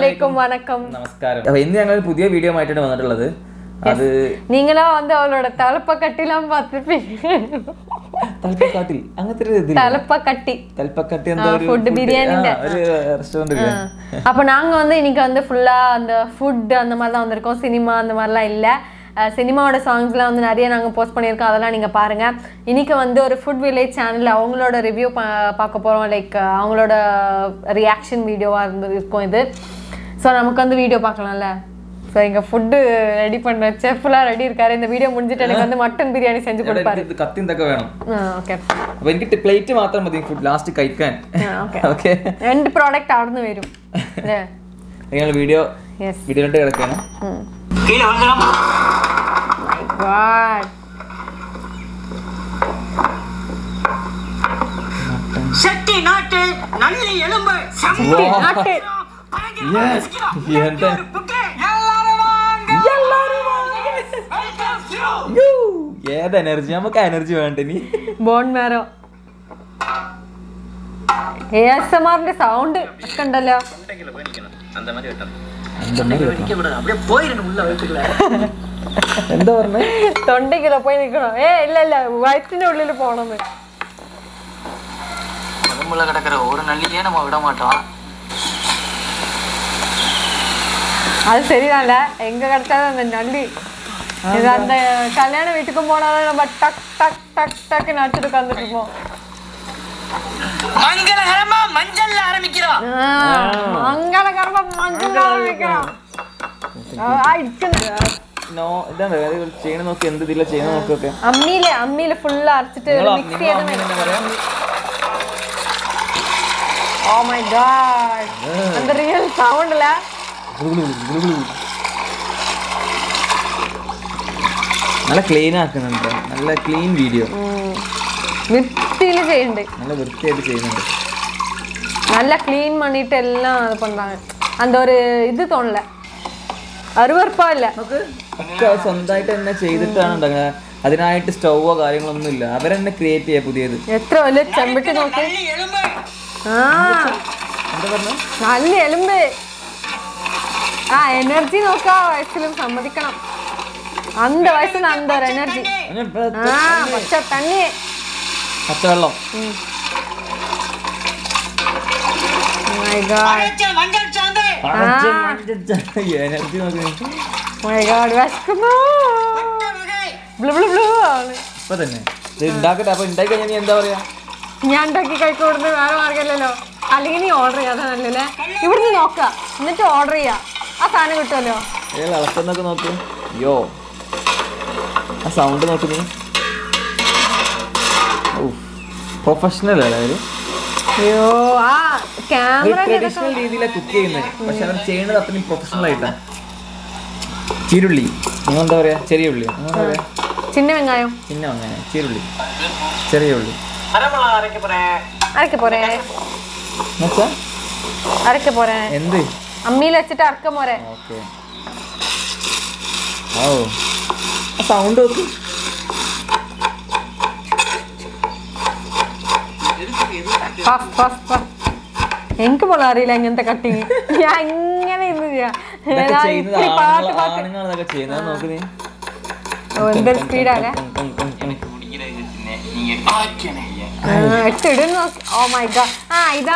അലൈക്കും വണക്കം നമസ്കാരം അപ്പൊ ഇന്ന് ഞങ്ങൾ ഒരു പുതിയ വീഡിയോ ആയിട്ടാണ് വന്നിട്ടുള്ളത് അത് நீங்களா வந்து அவளோட தலப்ப கட்டிலாம் பார்த்துருப்பீங்க തൽപ്പക്കാട്ടിൽ അങ്ങനത്തെ ഒരു ഇതില്ല தலப்ப கட்டி തൽപ്പക്കാട്ടി എന്താ ഒരു food ബിരിയാണിന്റെ. ആ, ഒരു റെസ്റ്റോറന്റ് ഇല്ലേ அப்போ நாங்கள் வந்து இன்னைக்கு வந்து ஃபுல்லாக அந்த ஃபுட் அந்த மாதிரி தான் வந்திருக்கோம் சினிமா அந்த மாதிரிலாம் இல்லை சினிமாவோட சாங்ஸ்லாம் வந்து நிறைய நாங்கள் போஸ்ட் பண்ணியிருக்கோம் அதெல்லாம் நீங்கள் பாருங்கள் இன்னைக்கு வந்து ஒரு ஃபுட் வில்லேஜ் சேனலில் அவங்களோட ரிவ்யூ பா பார்க்க போகிறோம் லைக் அவங்களோட ரியாக்ஷன் வீடியோவாக இருந்து இருக்கும் இது ஸோ நமக்கு வந்து வீடியோ பார்க்கலாம்ல ஸோ எங்கள் ஃபுட்டு ரெடி பண்ண செஃப்லாம் ரெடி இருக்காரு இந்த வீடிയോ முடிஞ்சிட்டு எனக்கு வந்து മട്ടൻ ബിരിയാണി செஞ்சு ഇവിടെ கொடுப்பாரு എനിക്ക് കത്തി എന്തൊക്കെ വേണം ഓക്കെ അപ്പൊ എനിക്ക് പ്ലേറ്റ് മാത്രം മതി ഫുഡ് ലാസ്റ്റ് കഴിക്കാൻ ഓക്കെ ഓക്കെ രണ്ട് പ്രോഡക്റ്റ് അവിടെ നിന്ന് വരും അല്ലേ ഞങ്ങൾ വീഡിയോ യെസ് വീഡിയോയിലോട്ട് കിടക്കാണ് God. செட்டி நாட்டு நல்ல எலும்பு சட்டி நாட்டு. Yes. എന്താ യ്യോ. ഏത് എനർജി നമുക്ക് എനർജി വേണ്ട നീ bone marrow A S M ആറിന്റെ സൗണ്ട് ഒക്കെ ഉണ്ടല്ലോ அப்படியே போயிடணும் உள்ள வயிற்றுக்குள்ள എന്താ പറഞ്ഞേ തൊണ്ടയ്ക്കുള്ള പോയി നിൽക്കണോ ഏ ഇല്ല ഇല്ല വയറ്റിന്റെ ഉള്ളിൽ പോണെന്ന് உடம்புல கிடக்கிற ஒரு நள்ளியே நம்ம விட மாட்டோம் அது சரிதான்ல எங்க கிடைச்சாலும் அந்த நண்டி இது அந்த கல்யாண வீட்டுக்கும் போனாலும் நம்ம டக் டக் டக் டக்குன்னு அடிச்சுட்டு உட்காந்துட்டு இருப்போம் மங்களகரமா மஞ்சள்ல ஆரம்பிக்கிறோம் மங்களகரமா மஞ்சள் ஆரம்பிக்கிறோம் ആ, ഇരിക്കുന്നു. നോ ഇതാണ് ചെയ്യണ നോക്കി എന്ത് ഇതില്ല ചെയ്യണ നോക്കൊക്കെ അമ്മിയില് അമ്മിയില് ഫുള്ള് അരച്ചിട്ട് നിങ്ങള് മിക്സ് നിങ്ങള് ചെയ്ത് അമ്മ എന്താ പറയാ? ഓ മൈ ഗാഡ് அந்த ரியல் சவுண்ட்ல നല്ല ക്ലീൻ ആക്കുന്നുണ്ട് നല്ല ക്ലീൻ വീഡിയോ வித்தியில ചെയ്യുന്നുണ്ട് നല്ല വൃത്തിയായിട്ട് ചെയ്യുന്നുണ്ട് நல்லா க்ளீன் பண்ணிட்டு எல்லாம் இது பண்றாங்க அந்த ஒரு இது தோணல அருவறுப்பா இல்ல നമുക്ക് ഒക്കെ സ്വന്തമായിട്ട് തന്നെ ചെയ്തിട്ടാണ് ഉണ്ടാക്കുന്നത് അതിനായിട്ട് സ്റ്റൗവോ കാര്യങ്ങളൊന്നും ഇല്ല അവരെന്നെ ക്രിയേറ്റ് ചെയ്യാ പുതിയത് എത്ര വലിയ ചെമ്പിട്ട് നോക്ക് எலும்பு ആ എന്താ പറഞ്ഞ നല്ല എലുമ്പ് ആ എനർജി നോക്കാ വയസ്സിലും സമ്മതിക്കണം அந்த வயசுல அந்த ஒரு எனர்ஜி ஆ பச்சை தண்ணி പച്ചവെള്ളം my god மஞ்சள் மஞ்சள் சாந்து എനർജി നോക്കി my god വിശക്കുന്നു வகை ബ്ലു ബ്ലു ബ്ലു ആണ് ഇപ്പൊ തന്നെ ഇത് ഉണ്ടാക്കട്ടെ അപ്പൊ ഉണ്ടാക്കി കഴിഞ്ഞാൽ നീ എന്താ പറയാ ഞാൻ ഉണ്ടാക്കി കഴിക്കൊടുത്ത് വേറെ മാർഗമല്ലല്ലോ അല്ലെങ്കിൽ നീ ഓർഡർ ചെയ്യാതെ നല്ലല്ലേ ഇവിടുന്ന് നോക്കുക എന്നിട്ട് ഓർഡർ ചെയ്യാ ആ സാധനം കിട്ടുമല്ലോ ഏ ഇളക്കുന്നൊക്കെ നോക്ക് അയ്യോ ആ സൗണ്ട് നോക്ക് നീ പ്രൊഫഷണൽ അല്ലേ അവര് അയ്യോ ആ ഒരു ക്യാമറ ട്രഡീഷണൽ രീതിയിലാണ് കുക്ക് ചെയ്യുന്നത് പക്ഷെ അവർ ചെയ്യുന്നത് അത്രയും പ്രൊഫഷണൽ ആയിട്ടാണ് ചീരുള്ളി നിങ്ങൾ എന്താ പറയാ ചെറിയ ഉള്ളി നിങ്ങൾ എന്താ പറയാ ചിന്ന വെങ്കായം ചിന്ന അങ്ങനെ ചീരുള്ളി ചെറിയ ഉള്ളി அரமலா அரைக்க போறேன் അരക്ക പോരെ എന്നുവെച്ചാ അരക്ക പോരെ എന്ത് അമ്മിയിൽ വെച്ചിട്ട് അരക്ക പോരെ ഓക്കെ ഓ ആ സൗണ്ട് നോക്ക് പഫ് പഫ് പഫ് എനിക്ക് പോലും അറിയില്ല ഇങ്ങനത്തെ കട്ടിങ് ഞാൻ ഇങ്ങനെ ഇരുന്ന് ചെയ്യാം ഇതൊക്കെ ഞാൻ ചെയ്യുന്നത് ഇത്തിരി പാട്ട് ആണുങ്ങൾ പാട്ട് ആണുങ്ങൾ ഇതൊക്കെ ചെയ്യുന്നത് അത് നോക്ക് നീ ഓ, എന്തൊരു സ്പീഡാണ് ഇട്ടിടുന്നു ഓ മൈ ഗാഡ് ആ ഇതാ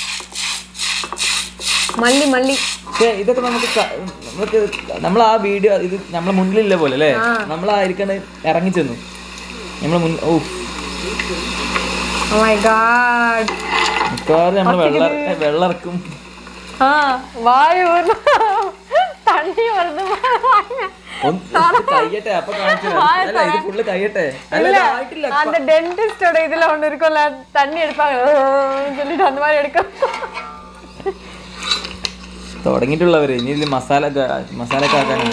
മല്ലി മല്ലി പക്ഷേ ഇതൊക്കെ നമുക്ക് ക- നമുക്ക് നമ്മൾ ആ വീഡിയോ ഇത് നമ്മളെ മുന്നിലില്ല പോലെ അല്ലേ നമ്മൾ ആ ഇരിക്കണ ഇറങ്ങി ചെന്നു നമ്മളെ മുൻ ഓ ഓ മൈ ഗാഡ് മിക്കവാറും നമ്മൾ വെള്ളം വെള്ളമിറക്കും ആ വായു ഊർന്നു. തണ്ണി വരുന്നു ഒന്ന് ഇത് കഴിയട്ടെ അപ്പൊ കാണിച്ചു തരാം. അല്ല ഇത് ഫുള്ള് കഴിയട്ടെ അല്ല இல்ல ഇത് ആയിട്ടില്ല அந்த டென்டிஸ்டோட இதுல ஒண்ணு இருக்கும்ல தண்ணி எடுப்பாங்க "ஓ" சொல்லிட்டு அந்த மாதிரி எடுக்கும் തുടങ്ങിയിട്ടുള്ളവര് ഇനി ഇതിൽ മസാല മസാല ഒക്കെ ആക്കാനുണ്ട്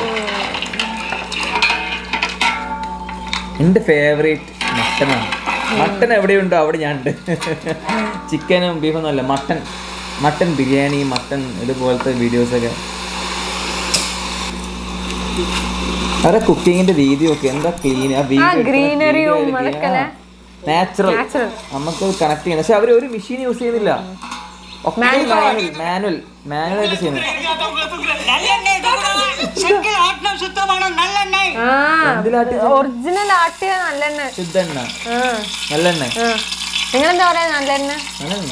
എന്റെ ഫേവറേറ്റ് മട്ടനാണ് മട്ടൻ എവിടെയുണ്ടോ അവിടെ ഞാൻ ഉണ്ട് ചിക്കനും ബീഫൊന്നും അല്ല മട്ടൻ മട്ടൻ ബിരിയാണി മട്ടൻ ഇതുപോലത്തെ വീഡിയോസൊക്കെ അവരുടെ കുക്കിങ്ങിന്റെ രീതി ഒക്കെ എന്താ ക്ലീൻ ആ ഗ്രീനറിയും അതൊക്കെ അല്ലേ? Natural Natural. നമുക്ക് കണക്ട് ചെയ്യുന്നത് പക്ഷെ അവർ ഒരു മെഷീൻ യൂസ് ചെയ്യുന്നില്ല മാനുവൽ മാനുവൽ മാനുവൽ ആയിട്ട് ചെയ്യുന്നത് நல்லெண்ணெய் தூக்குறா. சக்கரை ஆட்டினம் சுத்தமான நல்லெண்ணெய் ആ എന്തിലാട്ടി ഒറിജിനൽ ആട്ടിയ നല്ലെണ്ണ ശുദ്ധെണ്ണ ആ നല്ലെണ്ണ ആ നിങ്ങളെന്താ പറയാ നല്ലെണ്ണ നല്ലെണ്ണ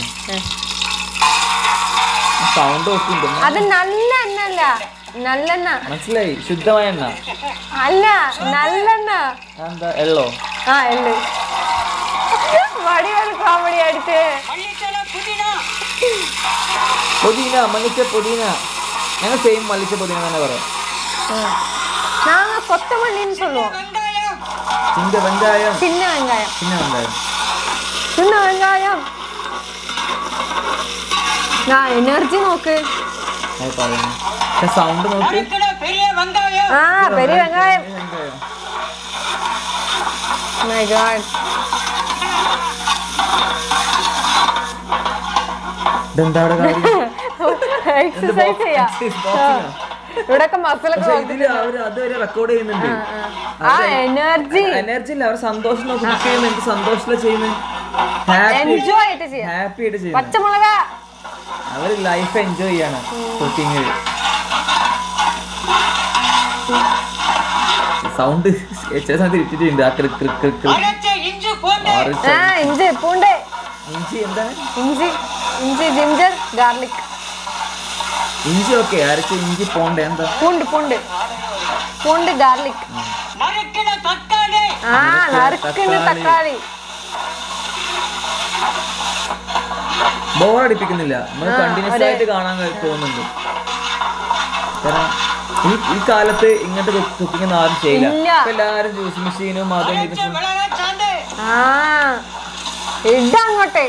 സൗണ്ട് നോക്കിണ്ട് അത് നല്ല എണ്ണ അല്ല നല്ലെണ്ണ മനസ്സിലായി ശുദ്ധമായ എണ്ണ അല്ല നല്ലെണ്ണ എന്താ എള്ളോ ആ എള്ളു വടിവൽ കോമഡി അടിച്ച് மல்லித்தலை புதினா പൊതീന മല്ലിച്ച പൊതീന ഞങ്ങൾ സെയിം മല്ലിച്ച പൊതീന തന്നെ പറയാം நாங்க கொத்தமல்லின்னு சொல்லுவோம் வெங்காயம் ചിന്ത വെങ്കായം சின்ன வெங்காயம் പിന്നെ വെങ്കായം சின்ன வெங்காயம் நான் எனர்ஜி നോക്ക് അത് പറയുന്നു പക്ഷെ സൗണ്ട് നോക്കി நறுக்கின பெரிய வெங்காயம் ആ പെரிய വെങ്കായം വെങ്കായം മൈ ഗോഡ് ഇതെന്താ അവിടെ കാര്യം എക്സസൈസ് ചെയ്യാ ഇവിടൊക്കെ മസിലൊക്കെ പക്ഷെ ഇതില് അവര് അതുവരെ റെക്കോർഡ് ചെയ്യുന്നുണ്ട് ആ എനർജി എനർജി ഇല്ല അവർ സന്തോഷം നോക്കി കുക്ക് ചെയ്യുന്നത് എന്ത് സന്തോഷത്തിലാണ് ചെയ്യുന്നത് ഹാപ്പി എൻജോയ് ആയിട്ട് ചെയ്യാം ഹാപ്പി ആയിട്ട് ചെയ്യുന്നത് പച്ചമുളക അവർ ലൈഫ് എൻജോയ് ചെയ്യാണ് കുക്കിങ്ങിൽ സൗണ്ട് ചില സമയത്ത് ഇട്ടിട്ടുണ്ട് ആ ക്രിക് ക്രിക് ക്രിക് ക്രിക് அரைச்ச இஞ்சி பூண்டு ആറിച്ച ആ ഇഞ്ചി പൂണ്ട് ഇഞ്ചി എന്താണ് ഇഞ്ചി ഇഞ്ചി ജിഞ്ചർ ഗാർലിക് ഇഞ്ചി ഓക്കെ അരച്ച ഇഞ്ചി പോണ്ടേ എന്താ പൂണ്ട് പൂണ്ട് പൂണ്ട് ഗാർലിക് நறுக்கின தக்காளி ആ നറുക്കുന്ന തക്കാളി ബോർ അടിപ്പിക്കുന്നില്ല നമ്മൾ കണ്ടിന്യൂസ് ആയിട്ട് കാണാൻ കഴി- തോന്നുന്നുണ്ട് കാരണം ഈ ഈ കാലത്ത് ഇങ്ങനത്തെ കുക്കിംഗ് ഒന്നും ആരും ചെയ്യില്ല ഇല്ല. ഇപ്പൊ എല്ലാരും ജ്യൂസ് മെഷീനും അതും அரைச்ச ഇതും மிளகாய் சாந்து ആ ഇട അങ്ങോട്ടേ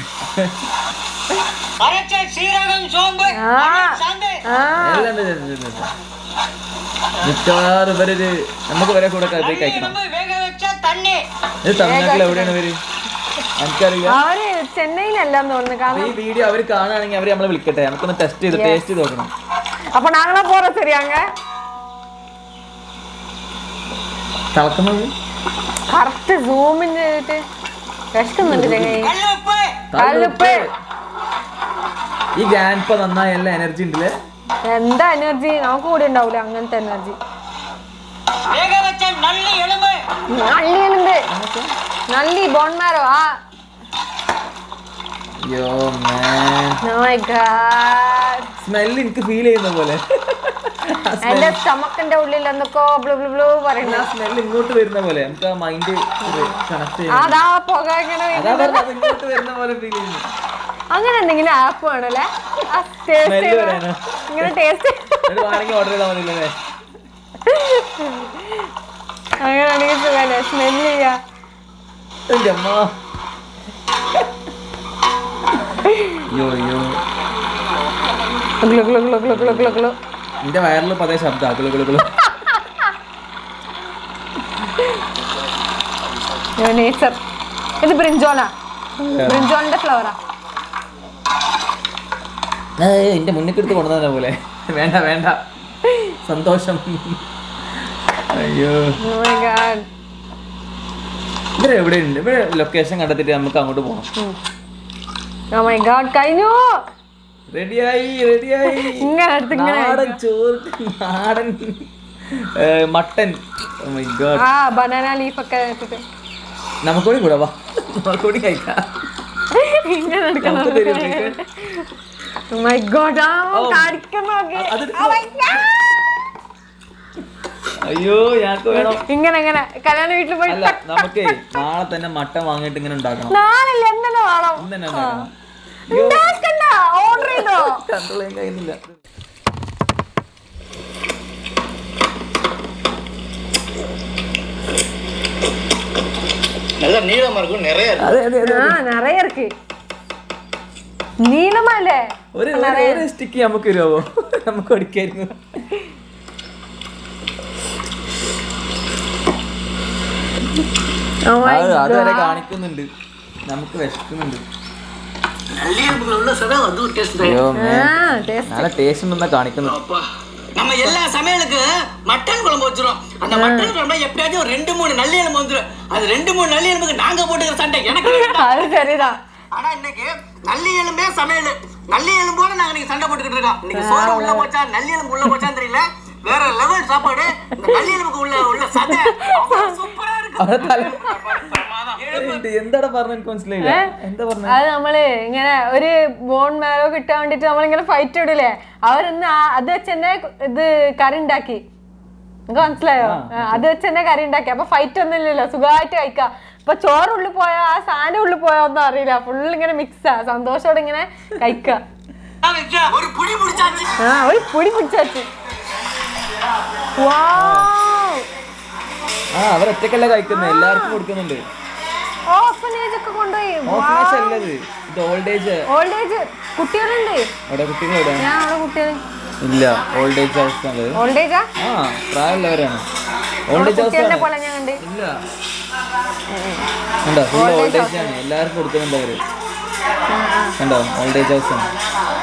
அரைச்ச சீரகம் சோம்பு ആ. அரை சாந்து ആ എല്ലാം ഉണ്ട്, ഉണ്ട്, ഉണ്ട്, ഉണ്ട്. മിക്കവാറും ഇവരൊരു നമുക്ക് ഇവരെ കൂടെ പോയി കഴിക്കണം எலும்பு வேக வச்ச தண்ணி ഇത് തമിഴ്നാട്ടിൽ എവിടെയാണ് ഇവര് എനിക്കറിയില്ല അവര് ചെന്നൈയിലല്ലാന്ന് തോന്നുന്നു അപ്പൊ കാരണം ഈ വീഡിയോ അവർ കാണുകയാണെങ്കിൽ അവർ നമ്മളെ വിളിക്കട്ടെ നമുക്കൊന്ന് ടെസ്റ്റ് ചെയ്ത് ടേസ്റ്റ് ചെയ്ത് നോക്കണം அப்ப நாங்களாம் போறோம் சரியாங்க തിളക്കുന്നത് കറക്റ്റ് സൂമിൻ ചെയ്തിട്ട് വിശക്കുന്നുണ്ട് ചങ്ങായി கல் உப்பு കല്ലുപ്പ് ഈ ഗ്രാൻഡ് പ നന്നായി എല്ലാ എനർജി ഉണ്ടല്ലേ എന്താ എനർജി നമുക്ക് കൂടി ഉണ്ടാവൂല അങ്ങനത്തെ എനർജി வேக வச்ச நல்லி எலும்பு നല്ലിയുണ്ട് നല്ലി ബോൺമാരോ ആ yo man my god smell എനിക്ക് ഫീൽ ചെയ്യുന്ന പോലെ എന്റെ സ്റ്റമക്കിന്റെ ഉള്ളിൽ എന്തൊക്കെയോ ബ്ലൂ ബ്ലൂ ബ്ലൂ പറയുന്നു സ്മെല്ല് ഇങ്ങോട്ട് വരുന്ന പോലെ നമുക്ക് ആ മൈൻഡ് കണക്ട് ചെയ്യുന്നു അതാ പുക ഇങ്ങനെ അതാ വരുന്നത്. പറഞ്ഞത് ഇങ്ങോട്ട് വരുന്ന പോലെ ഫീൽ ചെയ്യുന്നു അങ്ങനെ എന്തെങ്കിലും ആപ്പ് വേണല്ലേ ആ ടേസ്റ്റ് Smell വരാനോ? ഇങ്ങനെ ടേസ്റ്റ് ഒരു വേണമെങ്കിൽ ഓർഡർ ചെയ്താൽ മതിയല്ലേ അങ്ങനെയാണെങ്കിൽ സുഖല്ലേ സ്മെല് ചെയ്യാ എന്റെ അമ്മ യോ യോ ഗ്ലു ഗ്ലു ഗ്ലു ഗ്ലു ഗ്ലു ഗ്ലു ഗ്ലു എന്റെ വയറിൽ പതേ ശബ്ദം അകളു കളു കളു നേച്ചർ ഇത് ബ്രിഞ്ചോല ബ്രിഞ്ചോളിന്റെ ഫ്ലവറാ എന്റെ മുന്നിൽ എടുത്ത് കൊണ്ടുവന്ന പോലെ വേണ്ട വേണ്ട സന്തോഷം അയ്യോ Oh my god. ഇവിടെ എവിടെ ഉണ്ട് ഇവിടെ ലൊക്കേഷൻ കണ്ടെത്തിട്ട് നമുക്ക് അങ്ങോട്ട് പോകണം Oh my god, കഴിഞ്ഞു റെഡിയായി റെഡിയായി ഇങ്ങനെ അടുത്ത് ഇങ്ങനെ നാടൻ ചോറ് നാടൻ ഏ, മട്ടൻ Oh my God. ആ ബനാന ലീഫ് ഒക്കെ ഇട്ടിട്ട് നമുക്കൂടി കൂടെ വാ നമുക്കൂടി കഴിക്കാം ഇങ്ങനെ എടുക്കണം നമുക്ക് തരും നിങ്ങൾക്ക്. Oh my god, ആ ഓ. കടിക്കുന്നു നോക്ക്. അ- അതെടുക്ക്. Oh my God. അയ്യോ ഞങ്ങൾക്ക് വേണം ഇങ്ങനെ ഇങ്ങനെ കല്യാണ വീട്ടിൽ പോയി അല്ല നമുക്ക് നാളെ തന്നെ മട്ടൻ വാങ്ങിയിട്ട് ഇങ്ങനെ ഉണ്ടാക്കണം നാളില്ല എന്തെല്ലോ വേണം ഇന്ന് തന്നെ ഉണ്ടാക്കണം അയ്യോ ഉണ്ടാക്കണ്ട ഓർഡർ ചെയ്തോ കൺട്രോൾ ചെയ്യാൻ കഴിയുന്നില്ല நல்ல நீளமா இருக்கும் நிறைய അതെ അതെ അതെ ആ നിറയെ ഇറക്കി നീളമല്ലേ ഒരു ഒരു- ഒരു സ്റ്റിക്ക് നമുക്ക് തരുമോ നമുക്ക് അടിക്കായിരുന്നു Oh my അത് അതുവരെ God. കാണിക്കുന്നുണ്ട് നമുക്ക് വിശക്കുന്നുണ്ട് நல்லியம்புல உள்ள சதா அது ஒரு டேஸ்ட் അയ്യോ ആ man. ടേസ്റ്റ് നല്ല ടേസ്റ്റ് ഉണ്ടെന്നാ കാണിക്കുന്നത് அப்பா நம்ம எல்லா சமையலுக்கு மட்டன் குழம்பு வச்சிரும் அந்த மட்டன் குழம்புல எப்படியாச்சும் ஒரு ரெண்டு மூணு நல்லி எலும்பு வந்துரும் அது ரெண்டு மூணு நல்லி எலும்புக்கு நாங்க போட்டுக்கிற சண்டை எனக்கு வேண்டாம். അത് ശരിതാ ஆனா இன்னைக்கு நல்லி எலும்பே சமையல் நல்லி எலும்போட நாங்க இன்னைக்கு சண்டை போட்டுக்கிட்டு இருக்கோம் இன்னைக்கு சோறு உள்ள போச்சா நல்லி எலும்பு உள்ள போச்சான்னு தெரியல வேற லெவல் சாப்பாடு இந்த நல்லி எலும்புக்கு உள்ள உள்ள சதை அவ்வளவு சூப்பரா இருக்கு അവിടെ തല ഇത് എന്താടാ പറഞ്ഞ എനിക്ക് മനസ്സിലായില്ല എന്താ പറഞ്ഞ അത് നമ്മള് ഇങ്ങനെ ഒരു ബോൺ മാരോ കിട്ടാൻ വേണ്ടിട്ട് നമ്മളിങ്ങനെ ഫൈറ്റ് ഇടില്ലേ അവരിന്ന് ആ- അത് വെച്ച് തന്നെ ഇത് കറി ഉണ്ടാക്കി നിങ്ങക്ക് മനസ്സിലായോ ആ, അത് വെച്ച് തന്നെ കറി ഉണ്ടാക്കി അപ്പൊ ഫൈറ്റ് ഒന്നും ഇല്ലല്ലോ സുഖമായിട്ട് കഴിക്കാം ഇപ്പൊ ചോറ് ഉള്ളിൽ പോയാ ആ സാധനം ഉള്ളിൽ പോയാ ഒന്നും അറിയില്ല ഫുൾ ഇങ്ങനെ മിക്സാ സന്തോഷത്തോടെ ഇങ്ങനെ കഴിക്ക ஒரு புடி பிடிச்சாச்சு ആ ഒരു പൊടി പിടിച്ചു ആ അവർ ഒറ്റക്കല്ല കഴിക്കുന്നത് എല്ലാവർക്കും കൊടുക്കുന്നുണ്ട് ഓപ്പനേജ് ഒക്കെ കൊണ്ടുപോയി ഓഫീസ് അല്ലത് ഇത് ഓൾഡ് ഏജ് ഓൾഡ് ഏജ് കുട്ടികളുണ്ട് അവിടെ കുട്ടികൾ എവിടെ ഞാൻ അവിടെ കുട്ടികൾ ഇല്ല ഓൾഡ് ഏജ് ഹൗസ് ആണ് ഓൾഡ് ഏജാ ആ പ്രായമുള്ളവരാണ് ഓൾഡ് ഏജ് ഹൗസ് കുട്ടികളുടെ ആണ് പോലെ ഞാൻ കണ്ട് ഇല്ല കണ്ടോ ഫുൾ ഓൾഡ് ഏജ് ആണ് എല്ലാവർക്കും കൊടുക്കുന്നുണ്ട് അവര് കണ്ടോ ഓൾഡ് ഏജ് ഹൗസ് ആണ്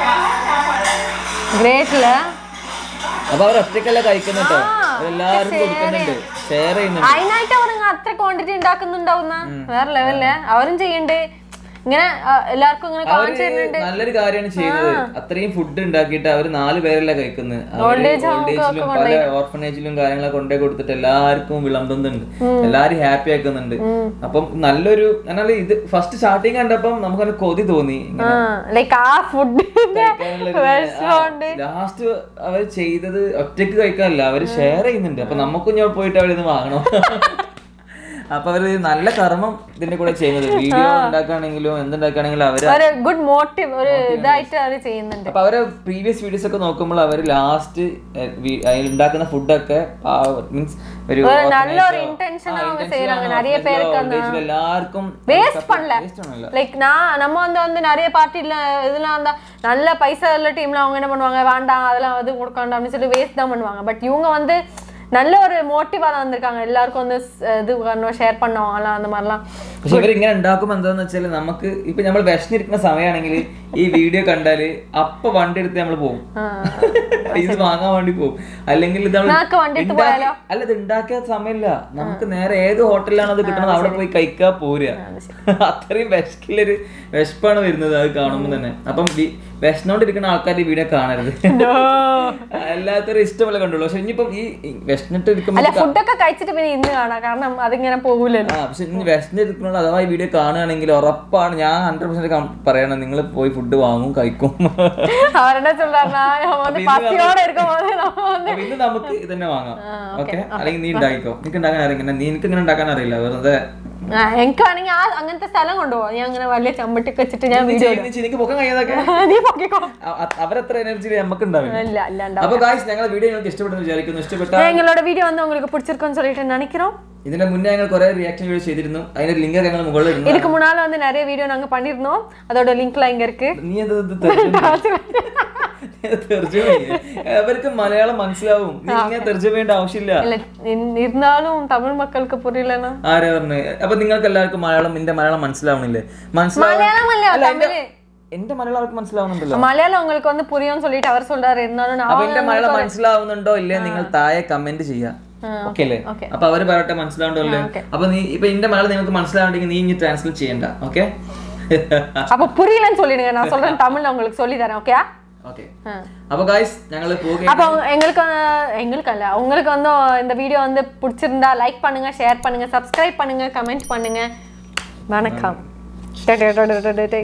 ഗ്രേറ്റില് അപ്പൊ അവർ ഒറ്റക്കല്ല കഴിക്കുന്നുട്ടോ ആ, അവരെല്ലാവർക്കും share കൊടുക്കുന്നുണ്ട് ഷെയർ ചെയ്യുന്നുണ്ട് അതിനായിട്ട് അവർ അത്ര ക്വാണ്ടിറ്റി ഉണ്ടാക്കുന്നുണ്ടാവുന്ന വേറെ ലെവലില് അവരും ചെയ്യണ്ട് ഇങ്ങനെ ആ, എല്ലാവർക്കും ഇങ്ങനെ കാണിച്ചു അവര് തരുന്നുണ്ട് നല്ലൊരു കാര്യമാണ് ചെയ്യുന്നത് അത്രയും ഫുഡ് ഉണ്ടാക്കിയിട്ട് അവര് നാല് പേരല്ല കഴിക്കുന്നത് Old age home ഒക്കെ ഏജിലും പല ഓർഫനേജിലും കാര്യങ്ങളൊക്കെ കൊണ്ടേ കൊടുത്തിട്ട് എല്ലാവർക്കും വിളമ്പുന്നുണ്ട് എല്ലാരും ഹാപ്പി ആക്കുന്നുണ്ട് അപ്പം നല്ലൊരു എന്നാൽ ഇത് ഫസ്റ്റ് സ്റ്റാർട്ടിങ് കണ്ടപ്പം നമുക്കൊരു കൊതി തോന്നി ആ ലൈക്ക് ആ ഫുഡിന്റെ വിഷമുണ്ട് ലാസ്റ്റ് അവർ ചെയ്തത് ഒറ്റക്ക് കഴിക്കാനല്ല അവര് ഷെയർ ചെയ്യുന്നുണ്ട് അപ്പൊ നമുക്കും ഞാൻ പോയിട്ട് അവിടെ നിന്ന് വാങ്ങണം അപ്പൊ അവര് നല്ല കർമ്മം ഇതിന്റെ കൂടെ ചെയ്യുന്നത് വീഡിയോ ഉണ്ടാക്കുകയാണെങ്കിലും എന്തുണ്ടാക്കുകയാണെങ്കിലും അവര് ഒരു ഗുഡ് മോട്ടീവ് ഒരു ഇതായിട്ട് അവർ ചെയ്യുന്നുണ്ട് അപ്പൊ അവരെ പ്രീവിയസ് വീഡിയോസ് ഒക്കെ നോക്കുമ്പോൾ അവര് ലാസ്റ്റ് ഉണ്ടാക്കുന്ന ഫുഡൊക്കെ മീൻസ് ഒരു ഒരു நல்ல orphanage ஒரு ഓ, intention ആ, அவங்க intention செய்றாங்க. ആണ്, நிறைய orphanage பேருக்கு ഓ, அந்த- old age ல எல்லாருக்கும் வேஸ்ட் பண்ணல waste பண்ணல லைக் நான் நம்ம வந்து வந்து நிறைய பார்ட்டில இதெல்லாம் அந்த நல்ல பைசா உள்ள டீம்ல அவங்க என்ன பண்ணுவாங்க வேண்டாம் அதெல்லாம் வந்து கொடுக்க வேண்டாம் அப்படின்னு சொல்லி வேஸ்ட் தான் பண்ணுவாங்க பட் இவங்க வந்து நல்ல ஒரு மோட்டிவா தான் வந்திருக்காங்க எல்லாருக்கும் வந்து ஸ்- இது பண்ணணும் ஷேர் பண்ணுவாங்கலாம் அந்த மாதிரிலாம் പക്ഷെ ഇവരിങ്ങനെ ഉണ്ടാക്കുമ്പോൾ എന്താന്ന് വെച്ചാൽ നമുക്ക് ഇപ്പൊ നമ്മൾ വിഷന്നിരിക്കുന്ന സമയമാണെങ്കിൽ ഈ വീഡിയോ കണ്ടാല് അപ്പൊ വണ്ടി എടുത്ത് നമ്മൾ പോകും ഇത് വാങ്ങാൻ വേണ്ടി പോകും അല്ലെങ്കിൽ ഇത് നമ്മള് നിനക്ക് വണ്ടി എടുത്ത് ഉണ്ടാക്കി- പോയാലോ? അല്ല ഇത് ഉണ്ടാക്കിയ സമയമില്ല നമുക്ക് നേരെ ഏത് ഹോട്ടലിലാണ് അത് കിട്ടുന്നത് അവിടെ പോയി കഴിക്കാ പോരുക അത്രയും വിശക്കില്ലൊരു വിശപ്പാണ് വരുന്നത് അത് കാണുമ്പോൾ തന്നെ അപ്പം വി- വിശന്നോണ്ടിരിക്കുന്ന ആൾക്കാർ ഈ വീഡിയോ കാണരുത് എല്ലാത്തരും ഇഷ്ടമല്ല കണ്ടുള്ളൂ പക്ഷെ ഇനിയിപ്പം ഈ ഈ വിശന്നിട്ട് ഇരിക്കുമ്പോൾ അല്ല ഫുഡൊക്കെ കഴിച്ചിട്ട് പിന്നെ ഇന്ന് കാണാം കാരണം അതിങ്ങനെ പോകൂലല്ലോ ആ പക്ഷെ ഇനി വിശന്നിരിക്കുന്നത് അഥവാ ഈ വീഡിയോ കാണുകയാണെങ്കിൽ ഉറപ്പാണ് ഞാൻ ഹൺഡ്രഡ് പെർസെന്റ് പറയണം നിങ്ങൾ പോയി ഫുഡ് വാങ്ങും കഴിക്കും அவர் என்ன சொல்றாருன்னா நம்ம வந்து பசியோட இருக்கும் போது நம்ம வந்து അപ്പൊ ഇന്ന് നമുക്ക് ഇതന്നെ വാങ്ങാം ഓക്കെ അല്ലെങ്കിൽ നീ ഉണ്ടാക്കിക്കോ നിനക്ക് ഉണ്ടാക്കാൻ അറിയില്ല നീ എനിക്ക് ഇങ്ങനെ ഉണ്ടാക്കാൻ അറിയില്ല വെറുതെ ആ, എനിക്കാണെങ്കിൽ ആ അങ്ങനത്തെ സ്ഥലം കൊണ്ടുപോകാം ഞാൻ അങ്ങനെ വലിയ ചമ്പട്ടിക്ക് വെച്ചിട്ട് ഞാൻ നീ വീഡിയോ ചെയ്യ്, നീ ചെയ്യ്, നിനക്ക് പൊക്കം കഴിയാതൊക്കെ നീ പൊക്കിക്കോ അവരത്ര എനർജി നമുക്ക് ഉണ്ടാവില്ല இல்ல இல்ல അപ്പൊ ഗായ്സ് ഞങ്ങൾ വീഡിയോ നിങ്ങൾക്ക് ഇഷ്ടപ്പെട്ടെന്ന് വിചാരിക്കുന്നു ഇഷ്ടപ്പെട്ട எங்களோட வீடியோ வந்து உங்களுக்கு பிடிச்சிருக்குன்னு சொல்லிட்டு நினைக்கிறோம் ഇതിന്റെ മുന്നേ ഞങ്ങൾ കുറെ റിയാക്ഷൻ വീഡിയോ ചെയ്തിരുന്നു അതിന്റെ ലിങ്ക് ഞങ്ങൾ മുകളിൽ ഇടുന്നു இதுக்கு முன்னால வந்து நிறைய வீடியோ நாங்க பண்ணிருந்தோம் அதோட லிங்க்லாம் இங்க இருக்கு നീ എന്ത് ഇത് തെർജമ അവർക്ക് മലയാളം മനസ്സിലാവും നീ ഇങ്ങനെ തെർജമ ചെയ്യേണ്ട ആവശ്യമില്ല இல்ல இன்- இருந்தாலும் தமிழ் மக்களுக்கு புரியலன்னா ആരാ പറഞ്ഞു അപ്പൊ നിങ്ങൾക്ക് എല്ലാവർക്കും മലയാളം എന്റെ മലയാളം മനസ്സിലാവണില്ലേ മനസ്സിലാവും மலையாளம் இல்ல അല്ല, എന്റെ- தமிழ் എന്റെ മലയാളം അവർക്ക് മനസ്സിലാവുന്നുണ്ടല്ലോ மலையாளம் உங்களுக்கு வந்து புரியும்னு சொல்லிட்டு அவர் சொல்றாரு இருந்தாலும் நான் അപ്പൊ എന്റെ മലയാളം മനസ്സിലാവുന്നുണ്ടോ ഇല്ലേ നിങ്ങൾ താഴെ കമന്റ് ചെയ്യാം ഓക്കെ അല്ലേ okay. അപ്പൊ അവര് പറയട്ടെ മനസ്സിലാവുണ്ടോ അല്ലേ അപ്പൊ നീ ഇപ്പൊ എന്റെ മലയാളം നിങ്ങൾക്ക് മനസ്സിലാവുണ്ടെങ്കിൽ നീ ഇനി ട്രാൻസ്ലേറ്റ് ചെയ്യണ്ട ഓക്കെ அப்ப புரியலன்னு சொல்லிடுங்க நான் சொல்றேன் தமிழ்ல உங்களுக்கு சொல்லி தரேன் ஓகே ഓക്കെ അപ്പൊ ഗായ്സ് ഞങ്ങൾ പോകുക அப்போ எங்களுக்கு எங்களுக்கு அல்ல உங்களுக்கு வந்து இந்த வீடியோ வந்து பிடிச்சிருந்தா லைக் பண்ணுங்க ஷேர் பண்ணுங்க சப்ஸ்கிரைப் பண்ணுங்க கமெண்ட் பண்ணுங்க வணக்கம்